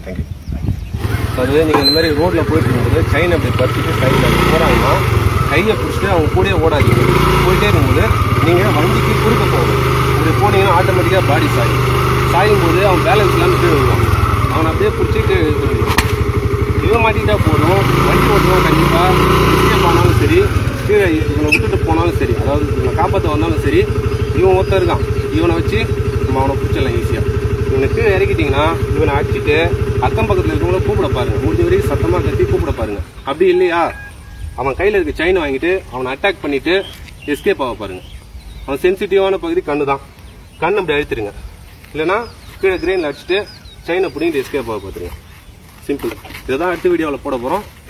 thank you அது நீங்கள் இந்த மாதிரி ரோட்டில் போயிட்டு இருக்கும்போது செயின் அப்படி பறிச்சுட்டு சைடில் போகிறாங்கன்னா கையை பிடிச்சிட்டு அவங்க கூடயே ஓடாதீங்க போயிட்டே இருக்கும்போது நீங்கள் வண்டிக்கு குறுக்க போகணும் இப்படி போனீங்கன்னா ஆட்டோமேட்டிக்காக பாடி சாயும் சாயும் போது அவன் பேலன்ஸ் இல்லாமல் கீழே விழுவான் அவனை அப்படியே பிடிச்சிட்டு இவன் மாட்டிக்கிட்டா போதும் வண்டி ஓட்டுறவன் கண்டிப்பாக எஸ்கேப் ஆனாலும் சரி கீழே இவனை விட்டுட்டு போனாலும் சரி அதாவது இவனை காப்பாற்ற வந்தாலும் சரி இவன் ஒருத்தன் இருக்கான் இவனை வச்சு நம்ம அவனை பிடிச்சிடலாம் ஈஸியாக இவனை கீழே இறக்கிட்டிங்கன்னா இவனை அடிச்சுட்டு அக்கம் பக்கத்தில் இருக்கவங்கள கூப்பிட பாருங்க முடிஞ்ச வரைக்கும் சத்தமாக கத்தி கூப்பிட பாருங்க அப்படி இல்லையா அவன் கையில் இருக்க செயின் வாங்கிட்டு அவனை அட்டாக் பண்ணிட்டு எஸ்கேப் ஆக பாருங்க அவன் சென்சிட்டிவான பகுதி கண்ணு தான் கண் அப்படி அழுத்திருங்க இல்லைன்னா கீழே கிரெயினில் அடிச்சுட்டு செயினை பிடிங்கிட்டு எஸ்கேப் ஆக பார்த்துருங்க சிம்பிள் இதை தான் அடுத்த வீடியோவில் போட போகிறோம்